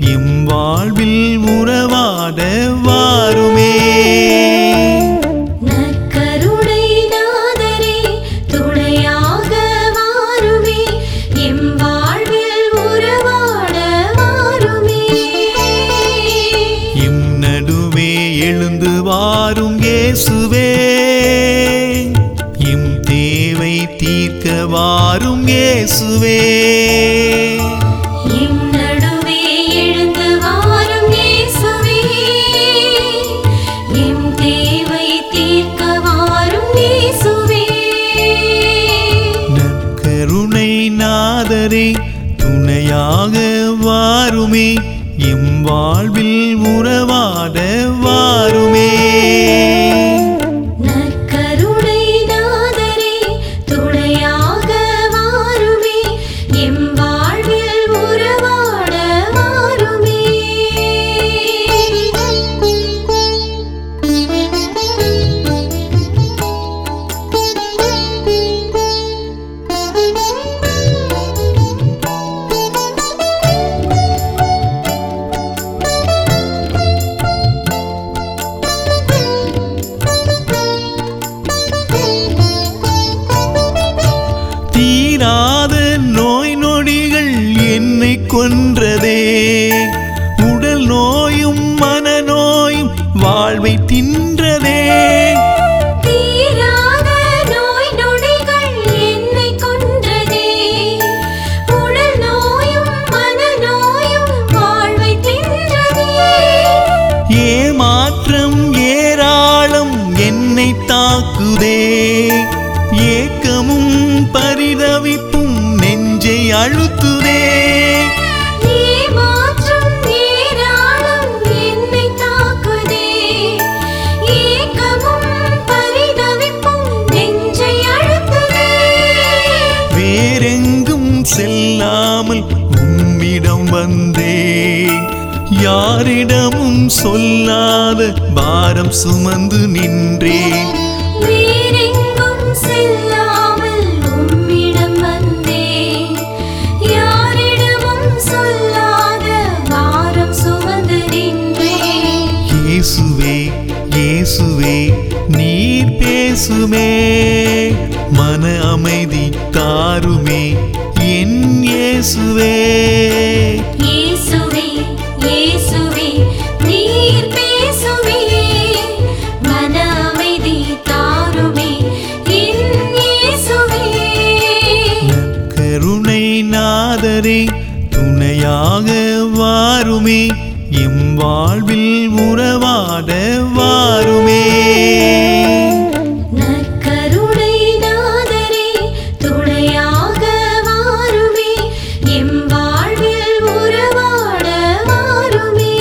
M வாழ்வில் உறவாட வாருமே நற்கருணை நாதரே துணையாக வாருமே எம் வாழ்வில் உறவாட வாருமே எம் நடுவே எழுந்து வாரும் இயேசுவே எம் தேவை தீர்க்க வாரும் இயேசுவே எம் நடுவே எழுந்து வாரும் இயேசுவே எம் தேவை தீர்க்க வாரும் இயேசுவே நற்கருணை நாதரே துணையாக வாருமே எம் வாழ்வில் உறவாட வாருமே நற்கருணை நாதரே துணையாக வாருமே எம் வாழ்வில் உறவாட வாருமே தீராத நோய் நொடிகள் என்னை கொன்றதே உடல் நோயும் மனநோயும் வாழ்வை தின்றதே தீராத நோய் நொடிகள் என்னை கொன்றதே உடல் நோயும் மனநோயும் வாழ்வை தின்றதே ஏமாற்றம் ஏராளம் என்னை தாக்குதே ஏக்கமும் பரிதவிப்பும் நெஞ்சை அழுத்துதே ஏமாற்றம் ஏராளம் என்னை தாக்குதே ஏக்கமும் பரிதவிப்பும் நெஞ்சை அழுத்துதே வேறெங்கும் செல்லாமல் உம்மிடம் வந்தேன் யாரிடமும் சொல்லாத பாரம் சுமந்து நின்றேன் வேறெங்கும் செல்லாமல் உம்மிடம் வந்தேன் யாரிடமும் சொல்லாத பாரம் சுமந்து நின்றேன் இயேசுவே இயேசுவே நீர் பேசுமே மன அமைதி தாருமே என் இயேசுவே இயேசுவே இயேசுவே நீர் பேசுவே மன அமைதி தாருமே என் இயேசுவே கருணை நாதரே துணையாக வாருமே எம் வாழ்வில் உறவாட வாருமே நற்கருணை நாதரே துணையாக வாருமே எம் வாழ்வில் உறவாட வாருமே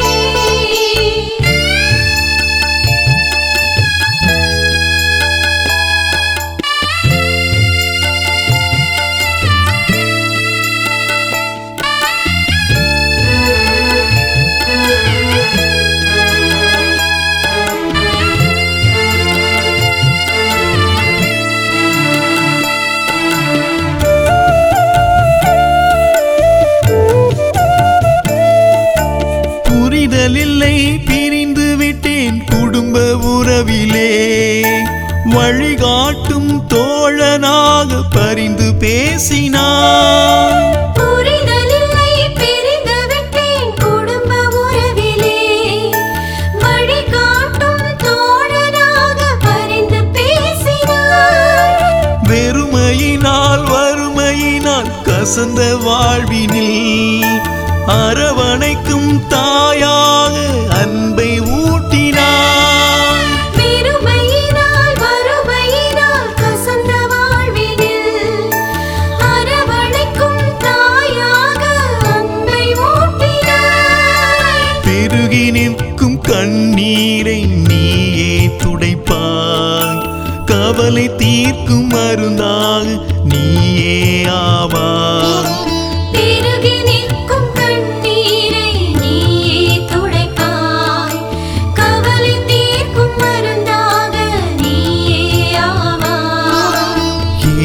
புரிதலில்லை பிரிந்து விட்டேன் குடும்ப உறவிலே வழிகாட்டும் தோழனாக பரிந்து பேசினான் புரிதலில்லை பிரிந்து விட்டேன் குடும்ப உறவிலே வழிகாட்டும் தோழனாக பரிந்து பேசினார் வெறுமையினால் வறுமையினால் கசந்த வாழ்வினில் அரவணைக்கும் தாயாக அன்பை ஊட்டினான் பெருமையினால் வறுமையினால் கசந்த வாழ்வினில் அரவணைக்கும் தாயாக அன்பை ஊட்டினாய் பெருகி நிற்கும் கண்ணீரை நீயே துடைப்பாய் கவலை தீர்க்கும் மருந்தாக நீயே ஆவாய் பெருகி நிற்கும் கண்ணீரை நீயே துடைப்பாய் கவலை தீர்க்கும் மருந்தாக நீயே ஆவாய்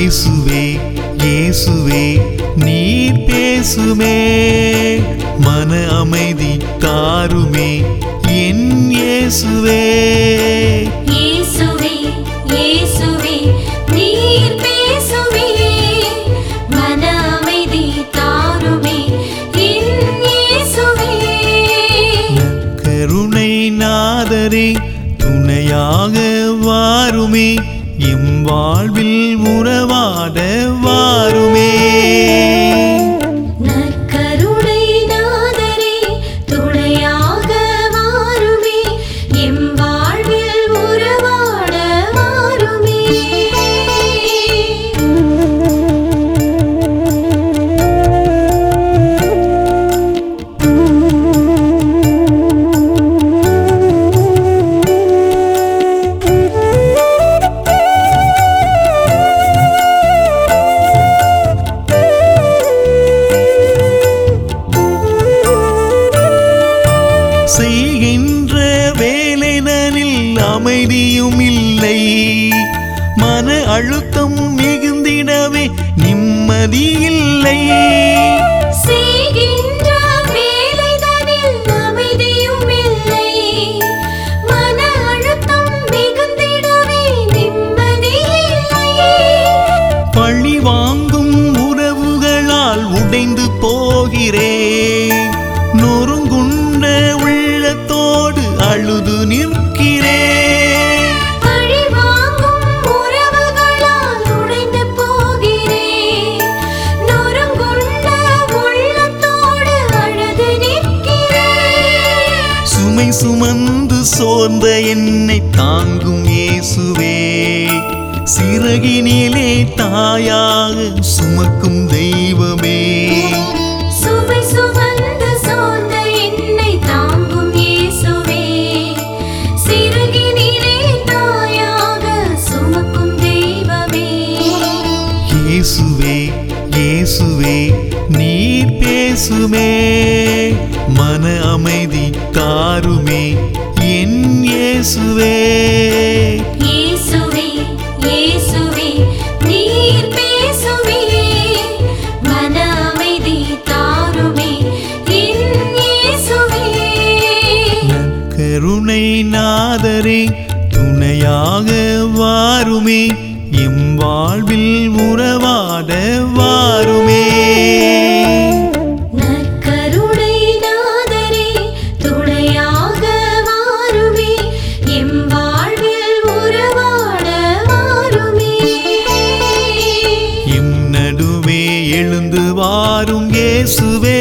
இயேசுவே இயேசுவே நீர் பேசுமே மன மன அமைதி தாருமே என் இயேசுவே இயேசுவே இயேசுவே நீர் பேசுவே மன அமைதி தாருமே என் இயேசுவே கருணை நாதரே துணையாக வாருமே எம் வாழ்வில் உறவாட வாருமே நற்கருணை நாதரே துணையாக வாருமே எம் வாழ்வில் உறவாட வாருமே செய்கின்ற வேலைதனில் அமைதியும் இல்லை மன அழுத்தம் மிகுந்திடவே நிம்மதி இல்லை செய்கின்ற வேலைதனில் அமைதியும் இல்லை மன அழுத்தம் மிகுந்திடவே நிம்மதி இல்லை பழி வாங்கும் உறவுகளால் உடைந்து போகிறேன் நொறுங்குண்ட உள்ளத்தோடு அழுது நிற்கிறேன் பழி வாங்கும் உறவுகளால் உடைந்து போகிறேன் நொறுங்குண்ட உள்ளத்தோடு அழுது நிற்கிறேன் சுமை சுமந்து சோர்ந்த என்னை தாங்கும் இயேசுவே சிறகினிலே தாயாக சுமக்கும் தெய்வமே சுமை சுமந்து சோர்ந்த என்னை தாங்கும் இயேசுவே சிறகினிலே தாயாக சுமக்கும் தெய்வமே இயேசுவே இயேசுவே நீர் பேசுமே மன அமைதி தாருமே என் இயேசுவே இயேசுவே இயேசுவே நீர் பேசுவே மன அமைதி தாருமே என் இயேசுவே கருணை நாதரே துணையாக வாருமே எம் வாழ்வில் உறவாட வாருமே நற்கருணை நாதரே துணையாக வாருமே எம் வாழ்வில் உறவாட வாருமே எம் நடுவே எழுந்து வாரும் இயேசுவே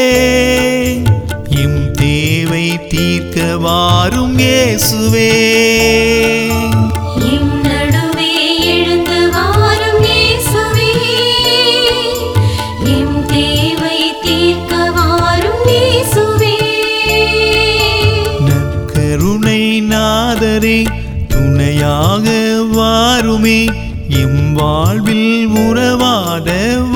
எம் தேவை தீர்க்க வாரும் இயேசுவே எம் நடுவே எழுந்து வாரும் இயேசுவே எம் தேவை தீர்க்க வாரும் இயேசுவே நற்கருணை நாதரே துணையாக வாருமே எம் வாழ்வில் உறவாட